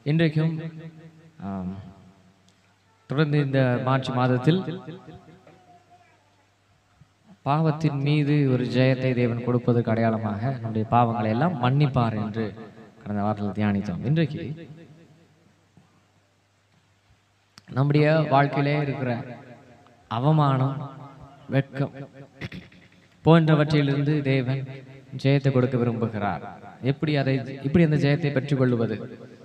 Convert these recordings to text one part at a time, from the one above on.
இன்றைக்கும் ஆம், தொடர்ந்து இந்த மார்ச் மாதத்தில் பாவத்தின் மீது ஒரு ஜெயத்தை தேவன் கொடுப்பதற்கு அடையாளமாக நம்முடைய பாவங்களை எல்லாம் மன்னிப்பார் என்று கடந்த வாரத்தில் தியானித்தோம் இன்றைக்கு நம்முடைய வாழ்க்கையிலே இருக்கிற அவமானம் வெட்கம் போன்றவற்றிலிருந்து தேவன் ஜெயத்தை கொடுக்க விரும்புகிறார் எப்படி அதை இப்படி அந்த ஜெயத்தை பெற்றுக் கொள்வது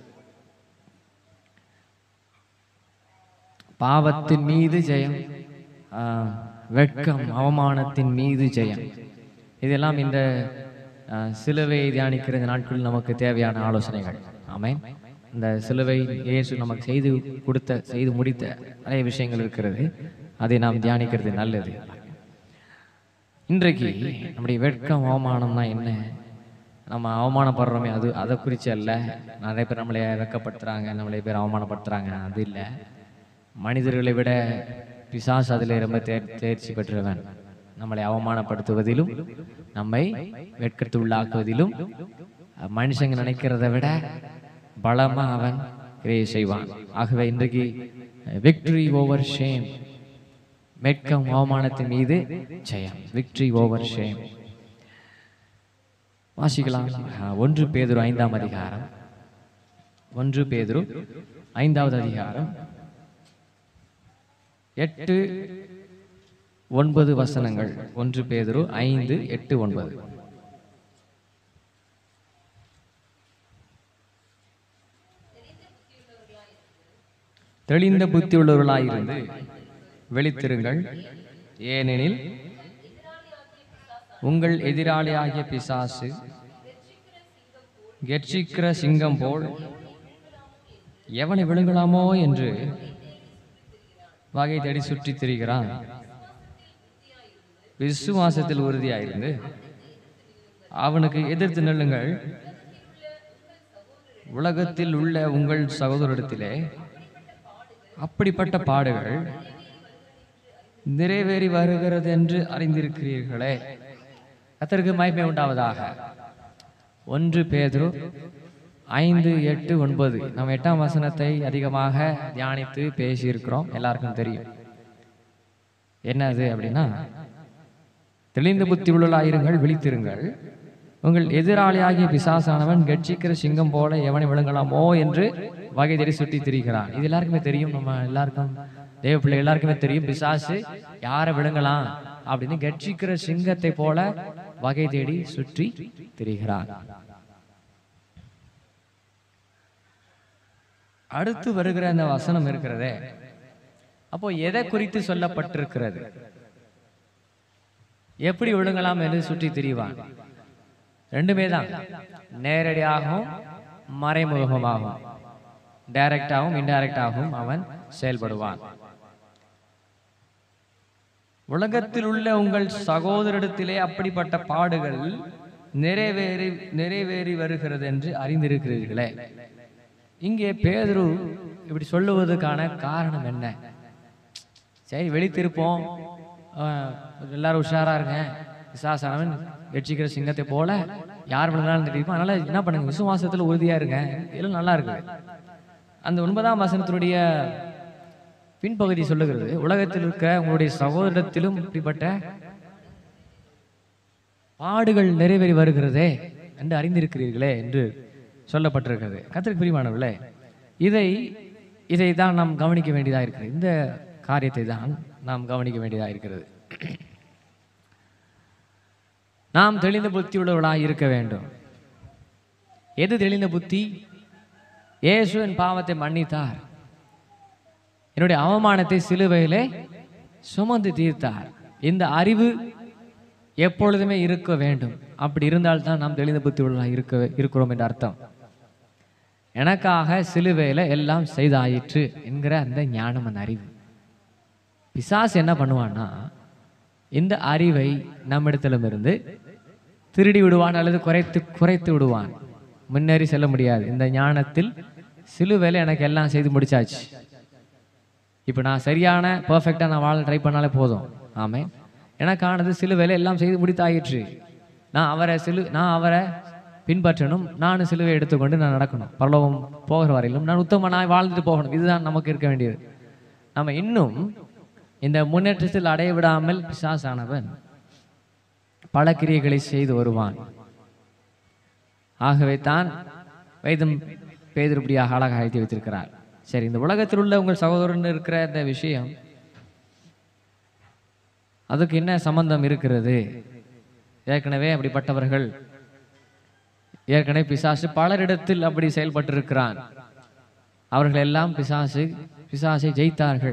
பாவத்தின் மீது ஜெயம் ஆ, வெட்கம் அவமானத்தின் மீது ஜெயம் இதெல்லாம் இந்த ஆ, சிலுவையை தியானிக்கிற இந்த நாட்களில் நமக்கு தேவையான ஆலோசனைகள் ஆமென் இந்த சிலுவை இயேசு நமக்கு செய்து கொடுத்த செய்து முடித்த நிறைய விஷயங்கள் இருக்கிறது அதை நாம் தியானிக்கிறது நல்லது இன்றைக்கு நம்முடைய வெட்கம் அவமானம்னா என்ன நம்ம அவமானப்படுறோமே அது அதை குறித்து அல்ல நிறைய பேர் நம்மளை வெட்கப்படுத்துறாங்க நம்மளை பேர் அவமானப்படுத்துறாங்க அது இல்லை மனிதர்களை விட பிசாசு அதில் ரொம்ப தேர் தேர்ச்சி பெற்றவன் நம்மளை அவமானப்படுத்துவதிலும் நம்மை வெட்கத்து உள்ளாக்குவதிலும் மனுஷங்க நினைக்கிறத விட பலமா அவன் கிரியை செய்வான் ஆகவே இன்றைக்கு விக்டரி ஓவர் ஷேம் வெட்கம் அவமானத்தின் மீது ஜெயம் விக்டரி ஓவர் ஷேம் வாசிக்கலாம் அஹ், ஒன்று பேதுரு ஐந்தாம் அதிகாரம் ஒன்று பேதுரு ஐந்தாவது அதிகாரம் எட்டு ஒன்பது வசனங்கள் ஒன்று பேதுரு ஐந்து எட்டு ஒன்பது தெளிந்த புத்தியுள்ளவர்களாயிருந்து வெளித்திருங்கள் ஏனெனில் உங்கள் எதிராளியாகிய பிசாசு கெர்ச்சிக்கிற சிங்கம் போல் எவனை விழுங்கலாமோ என்று வகை தேடி சுற்றித் திரிகிறான் விசுவாசத்தில் உறுதியாயிருந்து அவனுக்கு எதிர்த்து நில்லுங்கள் உலகத்தில் உள்ள உங்கள் சகோதரிடத்திலே அப்படிப்பட்ட பாடுகள் நிறைவேறி வருகிறது என்று அறிந்திருக்கிறீர்களே கத்தருக்கு மகிமை உண்டாவதாக ஒன்று பேதுரு ஐந்து எட்டு ஒன்பது நம்ம எட்டாம் வசனத்தை அதிகமாக தியானித்து பேசியிருக்கிறோம் எல்லாருக்கும் தெரியும் என்னது அப்படின்னா தெளிந்த புத்தி உள்ளாயிருங்கள் விழித்திருங்கள் உங்கள் எதிராளியாகிய பிசாசானவன் கட்சிக்கிற சிங்கம் போல எவனை விழுங்கலாமோ என்று வகை தேடி சுற்றி திரிகிறான் இது எல்லாருக்குமே தெரியும் நம்ம எல்லாருக்கும் தேவ பிள்ளை எல்லாருக்குமே தெரியும் பிசாசு யாரை விழுங்கலாம் அப்படின்னு கட்சிக்கிற சிங்கத்தை போல வகை தேடி சுற்றி திரிகிறான் அடுத்து வருகிற அந்த வசனம் இருக்கிறதே அப்போ எதை குறித்து சொல்லப்பட்டிருக்கிறது எப்படி விழுங்கலாம் என்று சுற்றி திரிவான் ரெண்டுமே தான் நேரடியாகவும் மறைமுகமாகவும் டைரக்டாகவும் இன்டைரக்டாகவும் அவன் செயல்படுவான் உலகத்தில் உள்ள உங்கள் சகோதரிடத்திலே அப்படிப்பட்ட பாடுகள் நிறைவேறி நிறைவேறி வருகிறது என்று அறிந்திருக்கிறீர்களே இங்கே பேதுரு இப்படி சொல்லுவதற்கான காரணம் என்ன சரி வெளித்திருப்போம் அஹ், எல்லாரும் உஷாரா இருங்க விசாசானவன் வெற்றிக்கிற சிங்கத்தை போல யார் விழுந்தாலும் தெரியுமா அதனால என்ன பண்ணுங்க விசுவாசத்துல உறுதியா இருங்க இதெல்லாம் நல்லா இருக்கு அந்த ஒன்பதாம் வசனத்தினுடைய பின்பகுதி சொல்லுகிறது உலகத்தில் இருக்க உங்களுடைய சகோதரத்திலும் இப்படிப்பட்ட பாடுகள் நிறைவேறி வருகிறதே என்று அறிந்திருக்கிறீர்களே என்று சொல்லப்பட்டிருக்கிறது கத்திரிக்கு பிரிவானவர்களே இதை இதை தான் நாம் கவனிக்க வேண்டியதாக இருக்கிறது இந்த காரியத்தை தான் நாம் கவனிக்க வேண்டியதாக இருக்கிறது நாம் தெளிந்த புத்தி உள்ளவர்களாக இருக்க வேண்டும் எது தெளிந்த புத்தி இயேசு என் பாவத்தை மன்னித்தார் என்னுடைய அவமானத்தை சிலுவையிலே சுமந்து தீர்த்தார் இந்த அறிவு எப்பொழுதுமே இருக்க வேண்டும் அப்படி இருந்தால்தான் நாம் தெளிந்த புத்தி உள்ளவர்களாக இருக்க இருக்கிறோம் என்ற அர்த்தம் எனக்காக சிலுவையில எல்லாம் செய்தாயிற்று என்கிற அந்த ஞானம் அந்த அறிவு பிசாசு என்ன பண்ணுவான்னா இந்த அறிவை நம்மிடத்திலிருந்து திருடி விடுவான் அல்லது குறைத்து குறைத்து விடுவான் முன்னேறி செல்ல முடியாது இந்த ஞானத்தில் சிலுவையில் எனக்கு எல்லாம் செய்து முடிச்சாச்சு இப்போ நான் சரியான பர்ஃபெக்டாக நான் வாழ ட்ரை பண்ணாலே போதும் ஆமே எனக்கானது சிலுவையில் எல்லாம் செய்து முடித்தாயிற்று நான் அவரை சிலு நான் அவரை பின்பற்றணும் நானும் சிலுவை எடுத்துக்கொண்டு நான் நடக்கணும் பரலோகம் போகிற வரையிலும் நான் உத்தமனாய் வாழ்ந்துட்டு போகணும் இதுதான் நமக்கு இருக்க வேண்டியது நம்ம இன்னும் இந்த முன்னேற்றத்தில் அடைய விடாமல் பிசாசானவன் பல கிரியைகளை செய்து வருவான் ஆகவே தான் வேதம் பேதிருப்படியாக அழகாக எழுதி வைத்திருக்கிறார் சரி இந்த உலகத்தில் உள்ள உங்கள் சகோதரன் இருக்கிற இந்த விஷயம் அதுக்கு என்ன சம்பந்தம் இருக்கிறது ஏற்கனவே அப்படிப்பட்டவர்கள் ஏற்கனவே பிசாசு பலரிடத்தில் அப்படி செயல்பட்டிருக்கிறான் அவர்கள் எல்லாம் பிசாசு பிசாசை ஜெயித்தார்கள்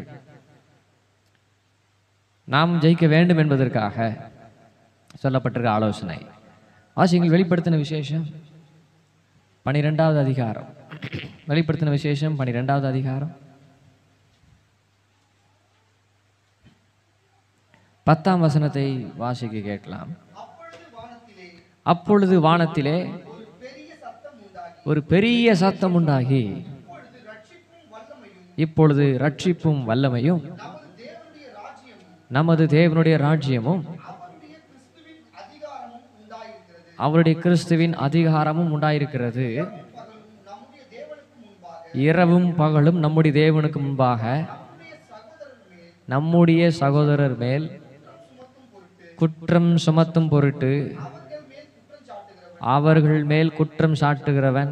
நாம் ஜெயிக்க வேண்டும் என்பதற்காக சொல்லப்பட்டிருக்க ஆலோசனை வாசிங்கள் வெளிப்படுத்தின விசேஷம் பனிரெண்டாவது அதிகாரம் வெளிப்படுத்தின விசேஷம் பனிரெண்டாவது அதிகாரம் பத்தாம் வசனத்தை வாசிக்க கேட்கலாம் அப்பொழுது வானத்திலே ஒரு பெரிய சத்தம் உண்டாகி இப்பொழுது ரட்சிப்பும் வல்லமையும் நமது தேவனுடைய ராஜ்யமும் அவருடைய கிறிஸ்துவின் அதிகாரமும் உண்டாயிருக்கிறது இரவும் பகலும் நம்முடைய தேவனுக்கு முன்பாக நம்முடைய சகோதரர் மேல் குற்றம் சுமத்தும் பொருட்டு அவர்கள் மேல் குற்றம் சாட்டுகிறவன்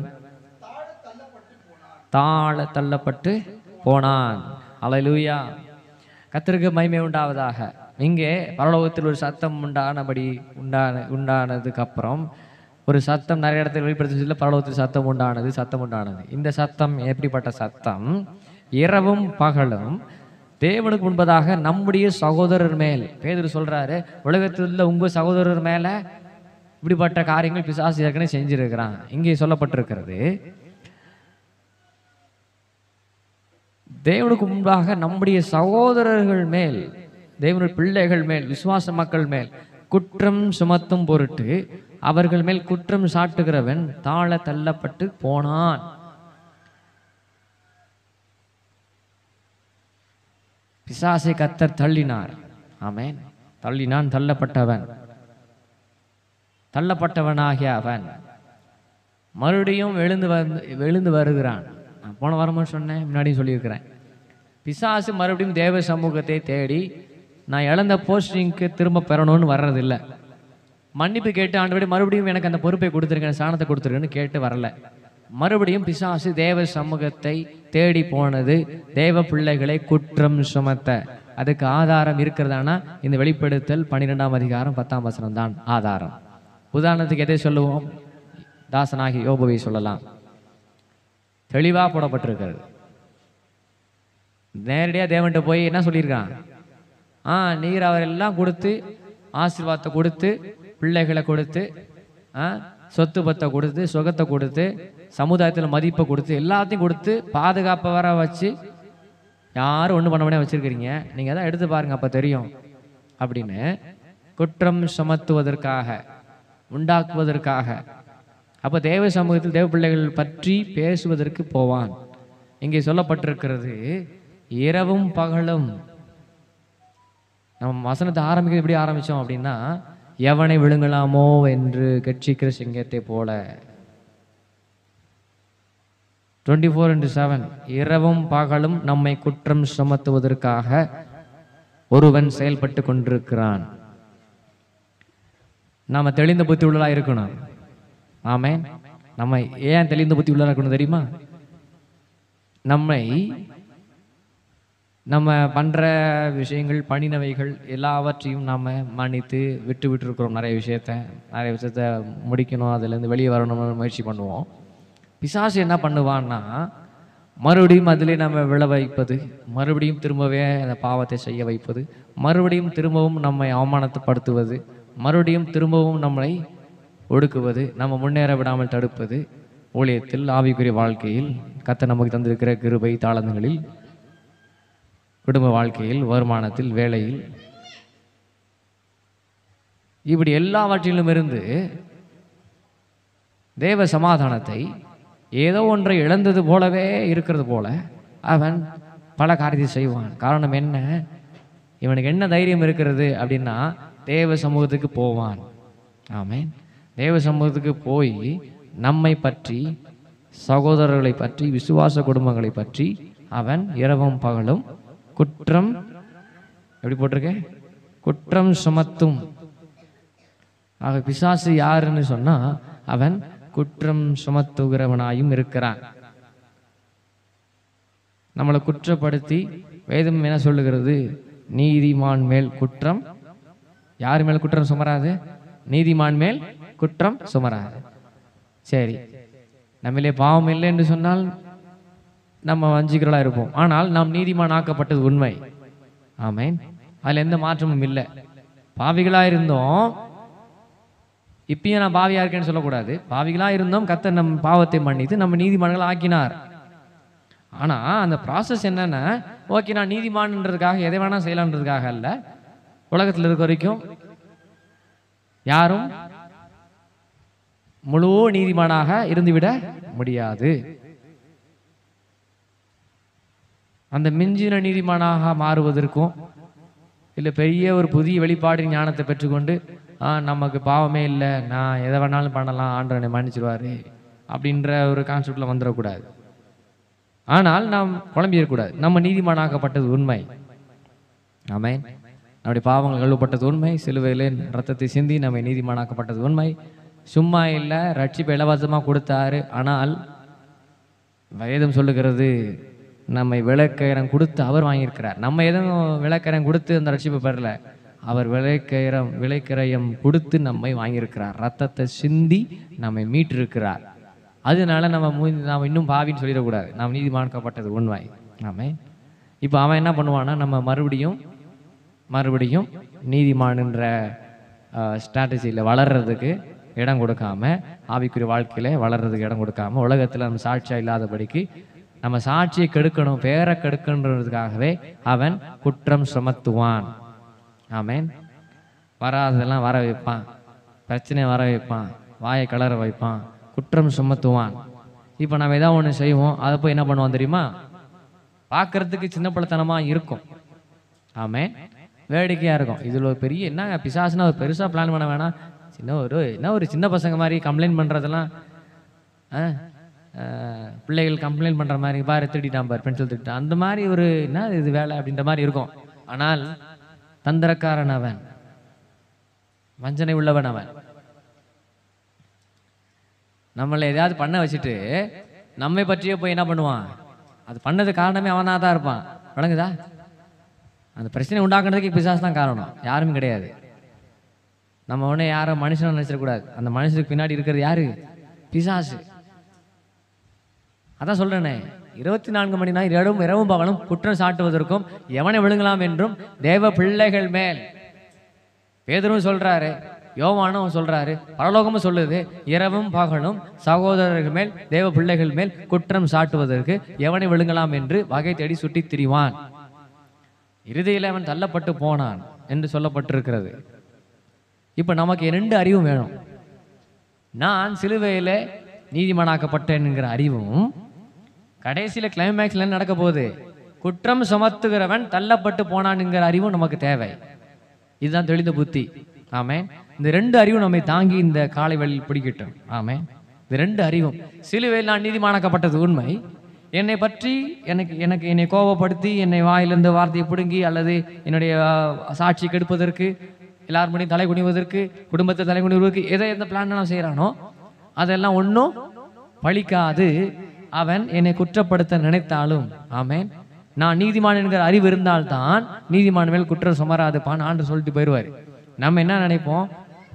தாழ தள்ளப்பட்டு போனான் அலையூயா கத்திற்கு மகிமை உண்டாவதாக இங்கே பரலோகத்தில் ஒரு சத்தம் உண்டானபடி உண்டான உண்டானதுக்கு அப்புறம் ஒரு சத்தம் நிறைய இடத்துல வெளிப்படுத்தி சொல்ல பரலோகத்தில் சத்தம் உண்டானது சத்தம் உண்டானது இந்த சத்தம் எப்படிப்பட்ட சத்தம் இரவும் பகலும் தேவனுக்கு முன்பதாக நம்முடைய சகோதரர் மேல் பேதர் சொல்றாரு உலகத்தில் உள்ள உங்க சகோதரர் மேல இப்படிப்பட்ட காரியங்கள் பிசாசு ஏற்கனவே செஞ்சிருக்கிறான் இங்கே சொல்லப்பட்டிருக்கிறது தேவனுக்கு முன்பாக நம்முடைய சகோதரர்கள் மேல் தேவனுடைய பிள்ளைகள் மேல் விசுவாச மக்கள் மேல் குற்றம் சுமத்தும் பொருட்டு அவர்கள் மேல் குற்றம் சாட்டுகிறவன் தாழ தள்ளப்பட்டு போனான் பிசாசை கத்தர் தள்ளினார் ஆமென் தள்ளினான் தள்ளப்பட்டவன் தள்ளப்பட்டவனாகிய அவன் மறுபடியும் எழுந்து வந்து எழுந்து வருகிறான் நான் போன வாரமும் சொன்னேன் முன்னாடியும் சொல்லியிருக்கிறேன் பிசாசு மறுபடியும் தேவ சமூகத்தை தேடி நான் இழந்த போஸ்டிங்க்கு திரும்ப பெறணும்னு வர்றதில்லை மன்னிப்பு கேட்டு ஆண்டபடி மறுபடியும் எனக்கு அந்த பொறுப்பை கொடுத்துருக்கேன் சாணத்தை கொடுத்துருக்கேன்னு கேட்டு வரல மறுபடியும் பிசாசு தேவ சமூகத்தை தேடி போனது தேவ பிள்ளைகளை குற்றம் சுமத்த அதுக்கு ஆதாரம் இருக்கிறதானா இந்த வெளிப்படுத்தல் பன்னிரெண்டாம் அதிகாரம் பத்தாம் வசனம் தான் ஆதாரம் உதாரணத்துக்கு எதை சொல்லுவோம் தாசனாகி யோபுவை சொல்லலாம் தெளிவா போடப்பட்டிருக்கிறது நேரடியாக தேவன்கிட்ட போய் என்ன சொல்லியிருக்கான் ஆ நீர் அவரெல்லாம் கொடுத்து ஆசீர்வாதத்தை கொடுத்து பிள்ளைகளை கொடுத்து ஆ சொத்து பத்தை கொடுத்து சுகத்தை கொடுத்து சமுதாயத்தில் மதிப்பை கொடுத்து எல்லாத்தையும் கொடுத்து பாதுகாப்பை வர வச்சு யாரும் ஒன்றும் பண்ண முடியாது வச்சிருக்கிறீங்க நீங்கள் தான் எடுத்து பாருங்க அப்போ தெரியும் அப்படின்னு குற்றம் சுமத்துவதற்காக உண்டாக்குவதற்காக அப்போ தேவ சமூகத்தில் தேவ பிள்ளைகள் பற்றி பேசுவதற்கு போவான் இங்கே சொல்லப்பட்டிருக்கிறது இரவும் பகலும் நம்ம வசனத்தை ஆரம்பிக்க எப்படி ஆரம்பிச்சோம் அப்படின்னா எவனை விழுங்கலாமோ என்று கட்சிக்கிற சிங்கத்தை போல டுவெண்ட்டி ஃபோர் இன்டு செவன் இரவும் பகலும் நம்மை குற்றம் சுமத்துவதற்காக ஒருவன் செயல்பட்டு கொண்டிருக்கிறான் நாம தெளிந்த புத்தி உள்ளதா இருக்கணும் ஆமே நம்ம ஏன் தெளிந்த புத்தி உள்ளதா இருக்கணும் தெரியுமா நம்மை நம்ம பண்ற விஷயங்கள் பண்ணினவைகள் எல்லாவற்றையும் நாம மன்னித்து விட்டு விட்டு இருக்கிறோம் நிறைய விஷயத்த நிறைய விஷயத்த முடிக்கணும் அதுலேருந்து வெளியே வரணும்னு முயற்சி பண்ணுவோம் பிசாசு என்ன பண்ணுவான்னா மறுபடியும் அதிலே நம்ம விழ வைப்பது மறுபடியும் திரும்பவே அந்த பாவத்தை செய்ய வைப்பது மறுபடியும் திரும்பவும் நம்மை அவமானத்தைப்படுத்துவது மறுபடியும் திரும்பவும் நம்மளை ஒடுக்குவது நம்ம முன்னேற விடாமல் தடுப்பது ஊழியத்தில் ஆவிக்குரிய வாழ்க்கையில் கத்த நமக்கு தந்திருக்கிற கிருபை தாளந்துகளில் குடும்ப வாழ்க்கையில் வருமானத்தில் வேலையில் இப்படி எல்லாவற்றிலும் இருந்து தேவ சமாதானத்தை ஏதோ ஒன்றை இழந்தது போலவே இருக்கிறது போல அவன் பல காரியத்தை செய்வான் காரணம் என்ன இவனுக்கு என்ன தைரியம் இருக்கிறது அப்படின்னா தேவ சமூகத்துக்கு போவான் ஆமென் தேவ சமூகத்துக்கு போய் நம்மை பற்றி சகோதரர்களை பற்றி விசுவாச குடும்பங்களை பற்றி அவன் இரவும் பகலும் குற்றம் எப்படி போட்டிருக்கேன் குற்றம் சுமத்தும் ஆக பிசாசு யாருன்னு சொன்னா அவன் குற்றம் சுமத்துகிறவனாயும் இருக்கிறான் நம்மளை குற்றப்படுத்தி வேதம் என்ன சொல்லுகிறது நீதிமான் மேல் குற்றம் யார் மேல் குற்றம் சுமராது நீதிமான் மேல் குற்றம் சுமராது சரி நம்மளே பாவம் இல்லை என்று சொன்னால் நம்ம வஞ்சிக்கிறலா இருப்போம் ஆனால் நாம் நீதிமான் ஆக்கப்பட்டது உண்மை ஆமென் அதுல எந்த மாற்றமும் இல்லை பாவிகளா இருந்தோம் இப்பயும் நான் பாவியா இருக்கேன்னு சொல்லக்கூடாது பாவிகளா இருந்தோம் கர்த்தர் நம் பாவத்தை மன்னித்து நம்ம நீதிமான்கள் ஆக்கினார் ஆனா அந்த ப்ராசஸ் என்னன்னா ஓகே நான் நீதிமான்ன்றதுக்காக எதை வேணா செய்யலான்றதுக்காக அல்ல உலகத்துல இருக்க வரைக்கும் யாரும் முழு நீதிமானாக இருந்துவிட முடியாது அந்த மிஞ்சின நீதிமானாக மாறுவதற்கும் இல்லை பெரிய ஒரு புதிய வெளிப்பாடு ஞானத்தை பெற்றுக்கொண்டு ஆ நமக்கு பாவமே இல்லை நான் எதை வேணாலும் பண்ணலாம் ஆண்டவனை மன்னிச்சிருவாரு அப்படின்ற ஒரு கான்செப்டில் வந்துடக்கூடாது ஆனால் நாம் குழம்பிடக்கூடாது நம்ம நீதிமானாக்கப்பட்டது உண்மை ஆமென் நம்முடைய பாவங்கள் கழுவப்பட்டது உண்மை சிலுவையில் ரத்தத்தை சிந்தி நம்மை நீதிமானாக்கப்பட்டது உண்மை சும்மா இல்லை ரட்சிப்பை இலவசமாக கொடுத்தாரு ஆனால் வேதம் சொல்லுகிறது நம்மை விளக்கயிறம் கொடுத்து அவர் வாங்கியிருக்கிறார் நம்ம எதுவும் விளக்கயிறம் கொடுத்து அந்த ரட்சிப்பை பெறல அவர் விளைக்கயிறம் விளைக்கரையம் கொடுத்து நம்மை வாங்கியிருக்கிறார் ரத்தத்தை சிந்தி நம்மை மீட்டிருக்கிறார் அதனால நம்ம மூ நாம் இன்னும் பாவின்னு சொல்லிடக்கூடாது நாம் நீதிமான்க்கப்பட்டது உண்மை ஆமே இப்போ அவன் என்ன பண்ணுவான்னா நம்ம மறுபடியும் மறுபடியும் நீதிமான்ன்ற ஸ்ட்ராட்டஜியில் வளர்றதுக்கு இடம் கொடுக்காம ஆவிக்குரிய வாழ்க்கையில வளர்றதுக்கு இடம் கொடுக்காம உலகத்தில் நம்ம சாட்சியா இல்லாதபடிக்கு நம்ம சாட்சியை கெடுக்கணும் பேரை கெடுக்கணுன்றதுக்காகவே அவன் குற்றம் சுமத்துவான் ஆமென் வராததெல்லாம் வர வைப்பான் பிரச்சனையை வர வைப்பான் வாயை கலர வைப்பான் குற்றம் சுமத்துவான் இப்போ நம்ம ஏதாவது ஒன்று செய்வோம் அதை போய் என்ன பண்ணுவான் தெரியுமா பார்க்கறதுக்கு சின்ன பிள்ளைத்தனமா இருக்கும் ஆமே வேடிக்கையாக இருக்கும் இதில் ஒரு பெரிய என்ன பிசாசுனா ஒரு பெருசாக பிளான் பண்ண வேணாம் சின்ன ஒரு என்ன ஒரு சின்ன பசங்க மாதிரி கம்ப்ளைண்ட் பண்ணுறதெல்லாம் பிள்ளைகள் கம்ப்ளைண்ட் பண்ணுற மாதிரி பாரு திருடிட்டான் பாரு பென்சில் திருட்டான் அந்த மாதிரி ஒரு என்ன இது வேலை அப்படின்ற மாதிரி இருக்கும் ஆனால் தந்திரக்காரன் அவன் வஞ்சனை உள்ளவன் அவன் நம்மளை எதையாவது பண்ண வச்சுட்டு நம்மை பற்றியே போய் என்ன பண்ணுவான் அது பண்ணது காரணமே அவனாக தான் இருப்பான் வழங்குதா அந்த பிரச்சனை உண்டாக்குறதுக்கு பிசாசு தான் காரணம் யாரும் கிடையாது நம்ம உடனே யாரும் மனுஷனை நினைச்சிடக்கூடாது அந்த மனுஷனுக்கு பின்னாடி இருக்கிறது யாரு பிசாசு அதான் சொல்றேனே இருபத்தி நான்கு மணி நேரம் இரவும் இரவும் பகலும் குற்றம் சாட்டுவதற்கும் எவனை விழுங்கலாம் என்றும் தேவ பிள்ளைகள் மேல் பேதரும் சொல்றாரு யோவானும் சொல்றாரு பரலோகமும் சொல்லுது இரவும் பகலும் சகோதரர்கள் மேல் தேவ பிள்ளைகள் மேல் குற்றம் சாட்டுவதற்கு எவனை விழுங்கலாம் என்று வகை தேடி சுட்டித் திரிவான் இறுதியில் அவன் தள்ளப்பட்டு போனான் என்று சொல்லப்பட்டிருக்கிறது இப்போ நமக்கு ரெண்டு அறிவும் வேணும் நான் சிலுவையில் நீதிமானாக்கப்பட்டேன்ங்கிற அறிவும் கடைசியில் கிளைமேக்ஸ்ல என்ன நடக்க போகுது குற்றம் சுமத்துகிறவன் தள்ளப்பட்டு போனான்ங்கிற அறிவும் நமக்கு தேவை இதுதான் தெளிந்த புத்தி ஆமே இந்த ரெண்டு அறிவும் நம்மை தாங்கி இந்த காலை வழியில் பிடிக்கட்டும் ஆமே இந்த ரெண்டு அறிவும் சிலுவையில் நான் நீதிமானாக்கப்பட்டது உண்மை என்னை பற்றி எனக்கு எனக்கு என்னை கோபப்படுத்தி என்னை வாயிலிருந்து வார்த்தையை பிடுங்கி அல்லது என்னுடைய அஹ், சாட்சி கெடுப்பதற்கு எல்லார் முன்னாடியும் தலை குனிவதற்கு குடும்பத்தை தலை குனிவதற்கு எதை எந்த பிளான் நான் செய்கிறானோ அதெல்லாம் ஒன்றும் பழிக்காது அவன் என்னை குற்றப்படுத்த நினைத்தாலும் ஆமென் நான் நீதிமான் என்கிற அறிவு இருந்தால்தான் நீதிமான் மேல் குற்றம் சுமராதுப்பான்னு ஆண்டு சொல்லிட்டு போயிடுவார் நம்ம என்ன நினைப்போம்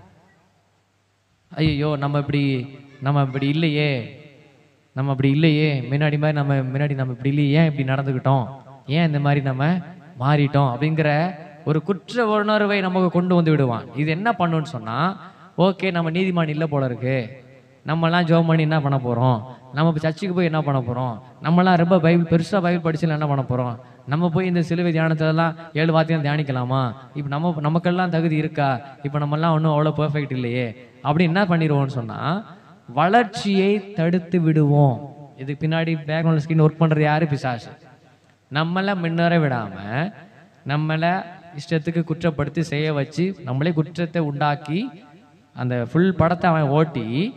ஐயோ நம்ம இப்படி நம்ம இப்படி இல்லையே நம்ம அப்படி இல்லையே முன்னாடி மாதிரி நம்ம முன்னாடி நம்ம இப்படி இல்லையே ஏன் இப்படி நடந்துக்கிட்டோம் ஏன் இந்த மாதிரி நம்ம மாறிட்டோம் அப்படிங்கிற ஒரு குற்ற உணர்வை நமக்கு கொண்டு வந்து விடுவான் இது என்ன பண்ணுன்னு சொன்னா ஓகே நம்ம நீதிமான் இல்லை போல இருக்கு நம்மலாம் ஜோம் பண்ணி என்ன பண்ண போறோம் நம்ம இப்ப சர்ச்சுக்கு போய் என்ன பண்ண போறோம் நம்மலாம் ரொம்ப பைபிள் பெருசா பைபிள் படிச்சு என்ன பண்ண போறோம் நம்ம போய் இந்த சிலுவை தியானத்திலலாம் ஏழு வார்த்தையும் தியானிக்கலாமா இப்போ நம்ம நமக்கெல்லாம் தகுதி இருக்கா இப்போ நம்மலாம் ஒன்றும் அவ்வளோ பெர்ஃபெக்ட் இல்லையே அப்படி என்ன பண்ணிடுவோம்னு சொன்னா வளர்ச்சியை தடுத்து விடுவோம் இதுக்கு பின்னாடி பேக்ரவுண்ட் ஸ்கின் ஒர்க் பண்றது யாரு பிசாசு நம்மளை முன்னேற விடாம நம்மளை இஷ்டத்துக்கு குற்றப்படுத்தி செய்ய வச்சு நம்மளே குற்றத்தை உண்டாக்கி அந்த ஃபுல் படத்தை அவன் ஓட்டி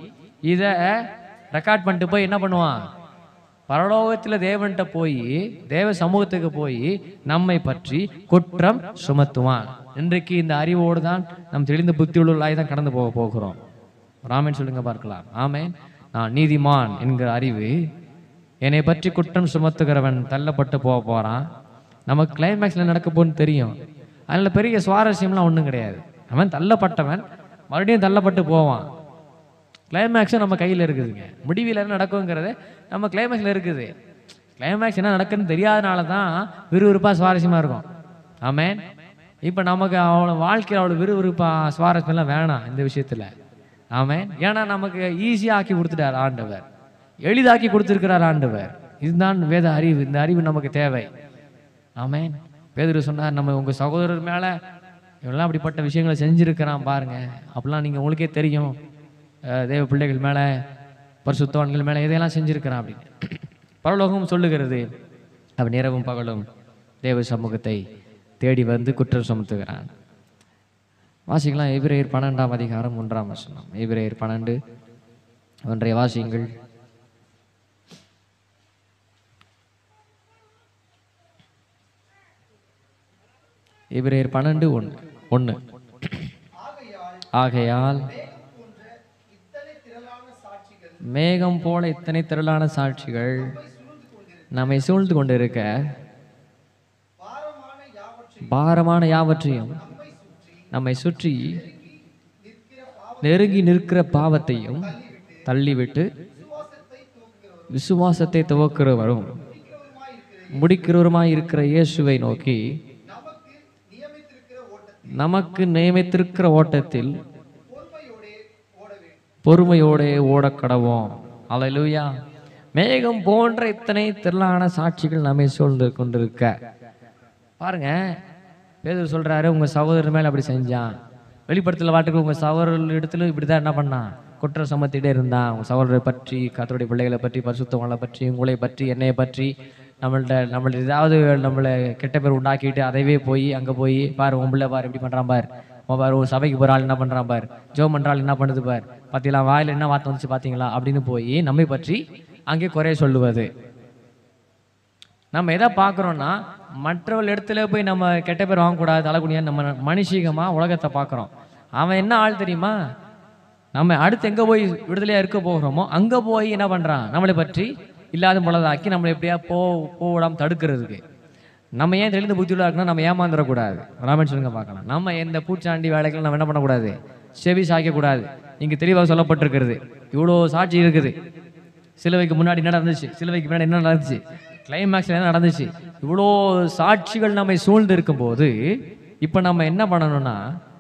இதை ரெக்கார்ட் பண்ணிட்டு போய் என்ன பண்ணுவான் பரலோகத்தில் தேவன்கிட்ட போய் தேவ சமூகத்துக்கு போய் நம்மை பற்றி குற்றம் சுமத்துவான் இன்றைக்கு இந்த அறிவோடு தான் நம் தெளிந்த புத்தியுள்ளாய் தான் கடந்து போக போகிறோம் ராமன் சொல்லுங்க பார்க்கலாம் ஆமென் நான் நீதிமான் என்கிற அறிவு என்னை பற்றி குற்றம் சுமத்துகிறவன் தள்ளப்பட்டு போக போறான் நமக்கு கிளைமேக்ஸில் நடக்க போன்னு தெரியும் அதில் பெரிய சுவாரஸ்யம்லாம் ஒன்றும் கிடையாது அவன் தள்ளப்பட்டவன் மறுபடியும் தள்ளப்பட்டு போவான் கிளைமேக்ஸும் நம்ம கையில் இருக்குதுங்க முடிவில் என்ன நடக்குங்கிறது நம்ம கிளைமேக்ஸில் இருக்குது கிளைமேக்ஸ் என்ன நடக்குன்னு தெரியாதனால தான் விறுவிறுப்பாக சுவாரஸ்யமாக இருக்கும் ஆமென் இப்போ நமக்கு அவ்வளோ வாழ்க்கையில் அவ்வளோ விறுவிறுப்பாக சுவாரஸ்யம்லாம் வேணாம் இந்த விஷயத்தில் ஆமென் ஏன்னா நமக்கு ஈஸியாக ஆக்கி கொடுத்துட்டார் ஆண்டவர் எளிதாக்கி கொடுத்துருக்கிறார் ஆண்டவர் இதுதான் வேத அறிவு இந்த அறிவு நமக்கு தேவை ஆமென் பேதுரு சொன்னார் நம்ம உங்கள் சகோதரர் மேலே இவெல்லாம் அப்படிப்பட்ட விஷயங்களை செஞ்சுருக்கிறான் பாருங்க அப்படிலாம் நீங்கள் உங்களுக்கே தெரியும் அஹ் தேவ பிள்ளைகள் மேலே பரிசுத்தவான்கள் மேலே எதையெல்லாம் செஞ்சுருக்கிறான் அப்படின்னு பரலோகம் சொல்லுகிறது அவன் இரவும் பகலும் தேவ சமூகத்தை தேடி வந்து குற்றம் சுமத்துகிறான் வாசிக்கலாம் எபிரேயர் பன்னெண்டாம் அதிகாரம் ஒன்றாம் வசனம் எபிரேயர் பன்னெண்டு ஒன்றைய வாசியுங்கள் எபிரேயர் பன்னெண்டு ஒன்று ஒன்று ஆகையால் மேகம் போல இத்தனை திரளான சாட்சிகள் நம்மை சூழ்ந்து கொண்டிருக்க பாரமான யாவற்றையும் நம்மை சுற்றி நெருங்கி நிற்கிற பாவத்தையும் தள்ளிவிட்டு விசுவாசத்தை துவக்கிறவரும் முடிக்கிறவருமாய் இருக்கிற இயேசுவை நோக்கி நமக்கு நியமித்திருக்கிற ஓட்டத்தில் பொறுமையோடே ஓடக்கடவோம் அல்லேலூயா மேகம் போன்ற இத்தனை திரளான சாட்சிகள் நம்மை சூழ்ந்து கொண்டிருக்க பாருங்க பேதர் சொல்றாரு உங்க சகோதரர் மேல அப்படி செஞ்சான் வெளிப்படத்தில் வாட்டுக்கு உங்க சகோதரர் இடத்துல இப்படிதான் என்ன பண்ணான் குற்றம் சமத்திட்டே இருந்தான் உங்க சகோதரரை பற்றி கத்தருடைய பிள்ளைகளை பற்றி பரிசுத்தவங்களை பற்றி உங்களை பற்றி என்னைய பற்றி நம்மள்ட்ட நம்மள்ட்ட ஏதாவது நம்மளை கெட்ட பேர் உண்டாக்கிட்டு அதைவே போய் அங்கே போய் பாரு உன் பிள்ளை பாரு இப்படி பண்ணுறான் பார் உன் பாரு ஒரு சபைக்கு போகிற ஆள் என்ன பண்ணுறான் பார் ஜோ பண்ணுறாள் என்ன பண்ணுது பார் பார்த்தீங்களா வாயில் என்ன வார்த்தை வந்துச்சு பார்த்தீங்களா அப்படின்னு போய் நம்மை பற்றி அங்கே குறைய சொல்லுவது நம்ம எதை பார்க்குறோன்னா மற்றவள் இடத்துல போய் நம்ம கெட்ட பேர் வாங்கக்கூடாது தலைக்குனியா நம்ம மனுஷிகமாக உலகத்தை பார்க்குறோம் அவன் என்ன ஆள் தெரியுமா நம்ம அடுத்து எங்கே போய் விடுதலையாக இருக்க போகிறோமோ அங்கே போய் என்ன பண்ணுறான் நம்மளை பற்றி இல்லாத பொழுதாக்கி நம்மளை எப்படியா போ போடாமல் தடுக்கிறதுக்கு நம்ம ஏன் தெளிந்த புத்தியுள்ள இருக்குன்னா நம்ம ஏமாந்துடக்கூடாது ராமன் சொல்லுங்க பார்க்கலாம் நம்ம எந்த பூச்சாண்டி வேலைகள் நம்ம என்ன பண்ணக்கூடாது செவி சாய்க்கக்கூடாது இங்கே தெளிவாக சொல்லப்பட்டிருக்கிறது இவ்வளோ சாட்சி இருக்குது சிலுவைக்கு முன்னாடி என்ன நடந்துச்சு சிலுவைக்கு முன்னாடி என்ன நடந்துச்சு கிளைமேக்ஸில் என்ன நடந்துச்சு இவ்வளோ சாட்சிகள் நம்மை சூழ்ந்து இருக்கும்போது இப்போ நம்ம என்ன பண்ணணும்னா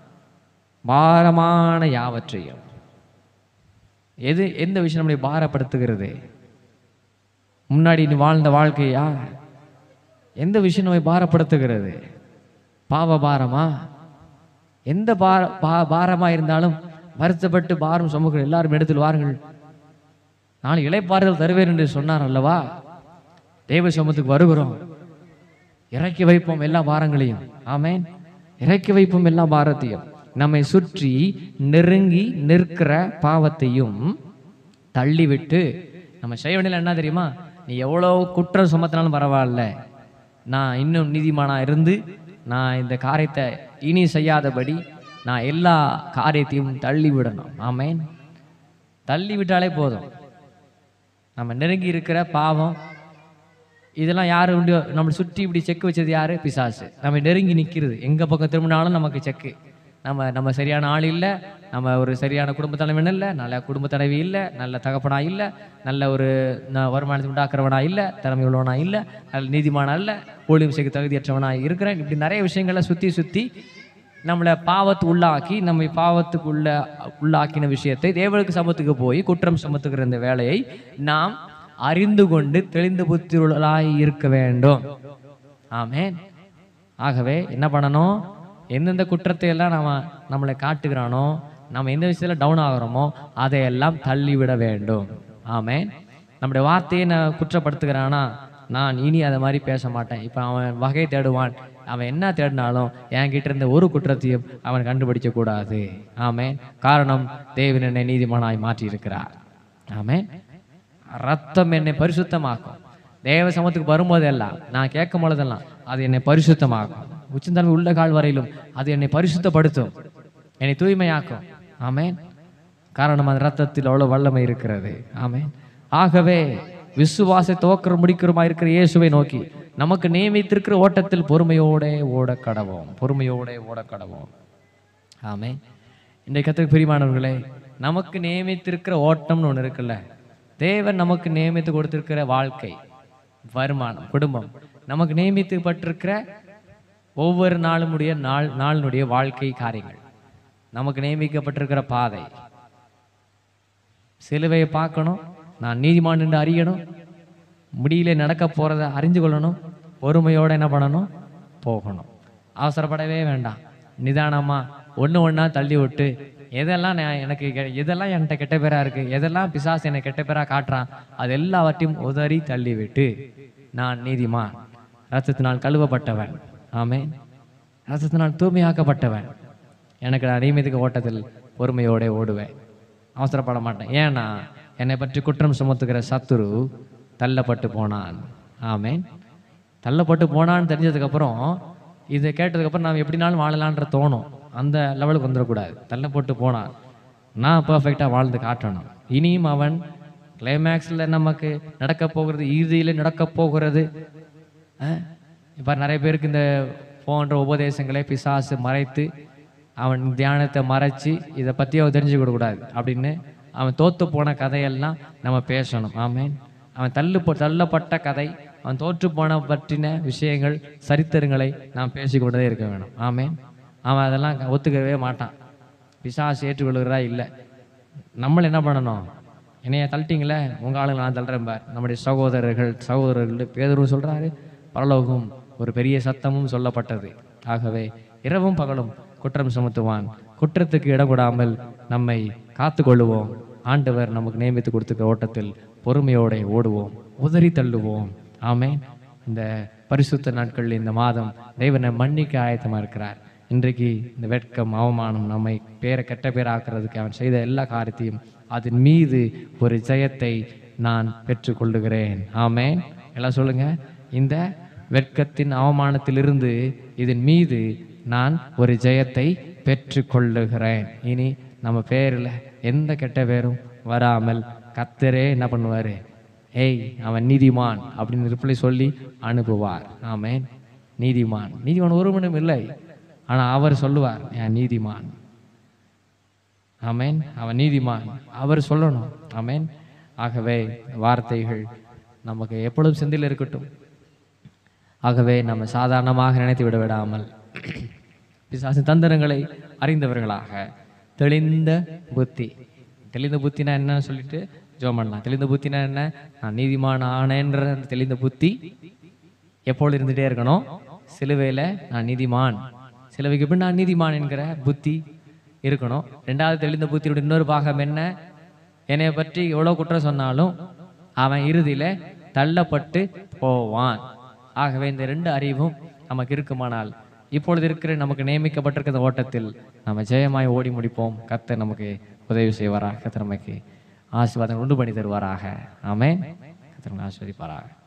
பாரமான யாவற்றையும் எது எந்த விஷயம் நம்மளை பாரப்படுத்துகிறது முன்னாடி நீ வாழ்ந்த வாழ்க்கையா எந்த விஷயம் நம்மை பாரப்படுத்துகிறது பாவ பாரமா எந்த பார பா பாரமா இருந்தாலும் வருத்தப்பட்டு பாரம் சுமக்கிற எல்லாரும் இடத்தில் வாருங்கள் நான் இளைப்பாறுதல் தருவேன் என்று சொன்னார் அல்லவா தேவ சமத்துக்கு வருகிறோம் இறக்கி வைப்போம் எல்லா பாரங்களையும் ஆமென் இறக்கி வைப்போம் எல்லா பாரத்தையும் நம்மை சுற்றி நெருங்கி நிற்கிற பாவத்தையும் தள்ளிவிட்டு நம்ம செய்ய வேண்டியது என்ன தெரியுமா நீ எவ்வளோ குற்றம் சுமத்தினாலும் பரவாயில்ல நான் இன்னும் நீதிமானா இருந்து நான் இந்த காரியத்தை இனி செய்யாதபடி நான் எல்லா காரியத்தையும் தள்ளி விடணும் ஆமேன் தள்ளி விட்டாலே போதும் நம்ம நெருங்கி இருக்கிற பாவம் இதெல்லாம் யார் உண்டு நம்மளை சுற்றி இப்படி செக் வச்சது யாரு பிசாசு நம்ம நெருங்கி நிற்கிறது எங்க பக்கம் திரும்பினாலும் நமக்கு செக்கு நம்ம நம்ம சரியான ஆள் இல்லை நம்ம ஒரு சரியான குடும்ப தலைவன் இல்லை நல்ல குடும்ப தலைவி இல்லை நல்ல தகப்பனா இல்லை நல்ல ஒரு ந- வருமானத்தை உண்டாக்குறவனா இல்லை திறமை உள்ளவனா இல்லை நல்ல நீதிமானா இல்லை ஊழியம் செய்ய தகுதியற்றவனா இருக்கிறேன் இப்படி நிறைய விஷயங்களை சுற்றி சுற்றி நம்மளை பாவத்து உள்ளாக்கி நம்மை பாவத்துக்கு உள்ள உள்ளாக்கின விஷயத்தை தேவனுக்கு சமத்துக்கு போய் குற்றம் சுமத்துகிற இந்த வேலையை நாம் அறிந்து கொண்டு தெளிந்த புத்தியுள்ளாய் இருக்க வேண்டும் ஆமென் ஆகவே என்ன பண்ணணும் எந்தெந்த குற்றத்தை எல்லாம் நாம நம்மளை காட்டுகிறானோ நம்ம எந்த விஷயத்துல டவுன் ஆகுறோமோ அதையெல்லாம் தள்ளிவிட வேண்டும் ஆமென் நம்முடைய வார்த்தையை நான் குற்றப்படுத்துகிறானா நான் இனி அதை மாதிரி பேச மாட்டேன் இப்போ அவன் வகை தேடுவான் அவன் என்ன தேடினாலும் என்கிட்ட இருந்த ஒரு குற்றத்தையும் அவன் கண்டுபிடிக்க கூடாது ஆமென் காரணம் தேவன் என்னை நீதிமானாய் மாற்றி இருக்கிறார் ஆமென் ரத்தம் என்னை பரிசுத்தமாக்கும் தேவ சமத்துக்கு வரும்போதெல்லாம் நான் கேட்கும் பொழுதெல்லாம் அது என்னை பரிசுத்தமாக்கும் உச்சந்தன்மை உள்ள கால் வரையிலும் அது என்னை பரிசுத்தப்படுத்தும் என்னை தூய்மையாக்கும் ஆமென் காரணம் அந்த ரத்தத்தில் அவ்வளவு வல்லமை இருக்கிறது ஆமென் ஆகவே விசுவாச துவக்கிற முடிக்கிறமா இருக்கிற இயேசுவை நோக்கி நமக்கு நியமித்திருக்கிற ஓட்டத்தில் பொறுமையோட ஓட கடவோம் பொறுமையோட ஓட கடவோம் ஆமே இன்றைய கத்திற்கு பிரிமானவர்களே நமக்கு நியமித்திருக்கிற ஓட்டம்னு ஒன்று இருக்குல்ல தேவன் நமக்கு நியமித்து கொடுத்திருக்கிற வாழ்க்கை வருமானம் குடும்பம் நமக்கு நியமித்துப்பட்டிருக்கிற ஒவ்வொரு நாளுமுடைய நாள் நாளினுடைய வாழ்க்கை காரியங்கள் நமக்கு நியமிக்கப்பட்டிருக்கிற பாதை சிலுவையை பார்க்கணும் நான் நீதிமான் என்று அறியணும் முடியல நடக்க போறதை அறிஞ்சு கொள்ளணும் பொறுமையோட என்ன பண்ணணும் போகணும் அவசரப்படவே வேண்டாம் நிதானமா ஒண்ணு ஒண்ணா தள்ளி விட்டு எதெல்லாம் நான் எனக்கு கெ- எதெல்லாம் என்கிட்ட கெட்ட பேரா இருக்கு எதெல்லாம் பிசாசு என்னை கெட்ட பேரா காட்டுறான் அது எல்லாவற்றையும் உதறி தள்ளி விட்டு நான் நீதிமான் ரத்தத்தினால் கழுவப்பட்டவன் ஆமென் ரத்தத்தினால் தூய்மையாக்கப்பட்டவன் எனக்கு நான் நியமித்துக்க ஓட்டத்தில் பொறுமையோட ஓடுவேன் அவசரப்பட மாட்டேன் ஏன்னா என்னை பற்றி குற்றம் சுமத்துகிற சத்துரு தள்ளப்பட்டு போனான் ஆமென் தள்ளப்பட்டு போனான்னு தெரிஞ்சதுக்கப்புறம் இதை கேட்டதுக்கப்புறம் நாம் எப்படினாலும் வாழலான்ற தோணும் அந்த லெவலுக்கு வந்துடக்கூடாது தள்ளப்பட்டு போனான் நான் பர்ஃபெக்டாக வாழ்ந்து காட்டணும் இனியும் அவன் கிளைமேக்ஸில் நமக்கு நடக்க போகிறது இறுதியில் நடக்க போகிறது இப்போ நிறைய பேருக்கு இந்த போன்ற உபதேசங்களை பிசாசு மறைத்து அவன் தியானத்தை மறைச்சு இதை பற்றி அவன் தெரிஞ்சுக்க கூடாது அப்படின்னு அவன் தோத்து போன கதையெல்லாம் நம்ம பேசணும் ஆமென் அவன் தள்ளு போ- தள்ளப்பட்ட கதை அவன் தோற்று போன பற்றின விஷயங்கள் சரித்திரங்களை நாம் பேசிக்கொண்டே இருக்க வேணும் ஆமென் அவன் அதெல்லாம் ஒத்துக்கவே மாட்டான் பிசாசு ஏற்றுக்கொள்கிறா இல்லை நம்மள என்ன பண்ணணும் என்னைய தள்ளிட்டீங்களே உங்க ஆளுங்க நான் தள்ளுறேன் பார் நம்முடைய சகோதரர்கள் சகோதரர்கள் பேதரும் சொல்றாரு பரலோகம் ஒரு பெரிய சத்தமும் சொல்லப்பட்டது ஆகவே இரவும் பகலும் குற்றம் சுமத்துவான் குற்றத்துக்கு இடம் கொடாமல் நம்மை காத்து கொள்ளுவோம் ஆண்டவர் நமக்கு நியமித்து கொடுத்துக்க ஓட்டத்தில் பொறுமையோட ஓடுவோம் உதறி தள்ளுவோம் ஆமென் இந்த பரிசுத்த நாட்கள் இந்த மாதம் தேவனை மன்னிக்க ஆயத்தமா இருக்கிறார் இன்றைக்கு இந்த வெட்கம் அவமானம் நம்மை பேரை கெட்ட பேராக்குறதுக்கு அவன் செய்த எல்லா காரியத்தையும் அதன் மீது ஒரு ஜெயத்தை நான் பெற்றுக்கொள்ளுகிறேன் ஆமென் எல்லாம் சொல்லுங்க இந்த வெட்கத்தின் அவமானத்திலிருந்து இதன் மீது நான் ஒரு ஜெயத்தை பெற்றுக்கொள்ளுகிறேன் இனி நம்ம பேரில் எந்த கெட்ட பேரும் வராமல் கத்தரே என்ன பண்ணுவாரு ஏய் அவன் நீதிமான் அப்படின்னு ரிப்ளை சொல்லி அனுப்புவார் ஆமென் நீதிமான் நீதிமான் ஒருவனும் இல்லை ஆனா அவர் சொல்லுவார் என் நீதிமான் ஆமென் அவன் நீதிமான் அவர் சொல்லணும் ஆமென் ஆகவே வார்த்தைகள் நமக்கு எப்பொழுதும் சிந்தையில் இருக்கட்டும் ஆகவே நம்ம சாதாரணமாக நினைத்து விட விடாமல் பிசாசு தந்திரங்களை அறிந்தவர்களாக தெளிந்த புத்தி தெளிந்த புத்தினா என்ன சொல்லிட்டு ஜோம் பண்ணலாம் தெளிந்த புத்தினா என்ன நான் நீதிமான் ஆனேன்ற அந்த தெளிந்த புத்தி எப்பொழுது இருந்துட்டே இருக்கணும் சிலுவையில் நான் நீதிமான் சிலுவைக்கு பின் நான் நீதிமான் என்கிற புத்தி இருக்கணும் ரெண்டாவது தெளிந்த புத்தியோட இன்னொரு பாகம் என்ன என்னை பற்றி எவ்வளோ குற்றம் சொன்னாலும் அவன் இறுதியில தள்ளப்பட்டு போவான் ஆகவே இந்த ரெண்டு அறிவும் நமக்கு இருக்குமானால் இப்பொழுது இருக்கிற நமக்கு நியமிக்கப்பட்டிருக்கிற ஓட்டத்தில் நம்ம ஜெயமாய் ஓடி முடிப்போம் கர்த்தர் நமக்கு உதவி செய்வாராக கர்த்தர் நமக்கு ஆசீர்வாதம் உண்டு பண்ணி தருவாராக ஆமென் கர்த்தர் நம்மை ஆசீர்வதிப்பாராக